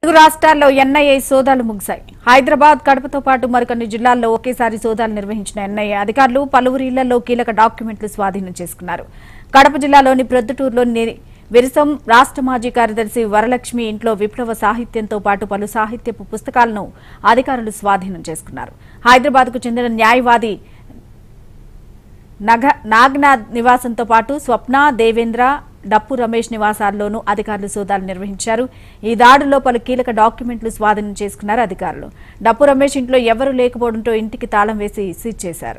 తెలుగు రాష్ట్రాల్లో ఎన్ఐఏ సోదాలు ముగిశాయి హైదరాబాద్ కడపతో పాటు మరికొన్ని జిల్లాల్లో ఒకేసారి సోదాలు నిర్వహించిన ఎన్ఐఏ అధికారులు పలువురు ఇళ్లలో కీలక డాక్యుమెంట్లు స్వాధీనం చేసుకున్నారు కడప జిల్లాలోని ప్రొద్దుటూరులో ని- విరసం రాష్ట్ర మాజీ కార్యదర్శి వరలక్ష్మి ఇంట్లో విప్లవ సాహిత్యంతో పాటు పలు సాహిత్యపు పుస్తకాలను అధికారులు స్వాధీనం చేసుకున్నారు హైదరాబాద్కు చెందిన న్యాయవాది నగ నాగ్నాథ్ నివాసంతో పాటు స్వప్న దేవేంద్ర డప్పు రమేష్ నివాసాల్లోనూ అధికారులు సోదాలు నిర్వహించారు ఈ దాడుల్లో పలు కీలక డాక్యుమెంట్లు స్వాధీనం చేసుకున్నారు అధికారులు డప్పు రమేష్ ఇంట్లో ఎవరూ లేకపోవడంతో ఇంటికి తాళం వేసి సీజ్ చేశారు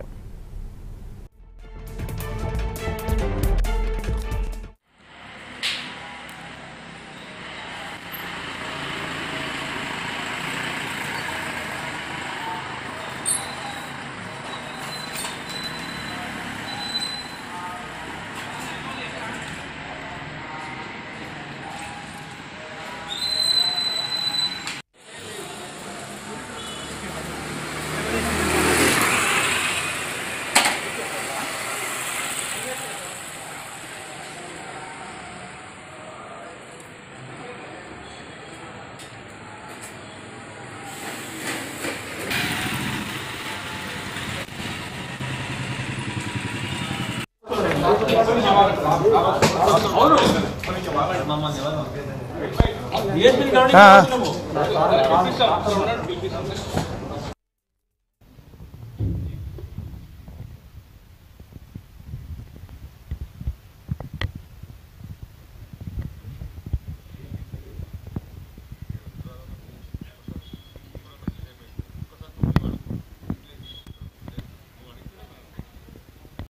డిఎస్పీ ఆ. పిలిపిస్తాం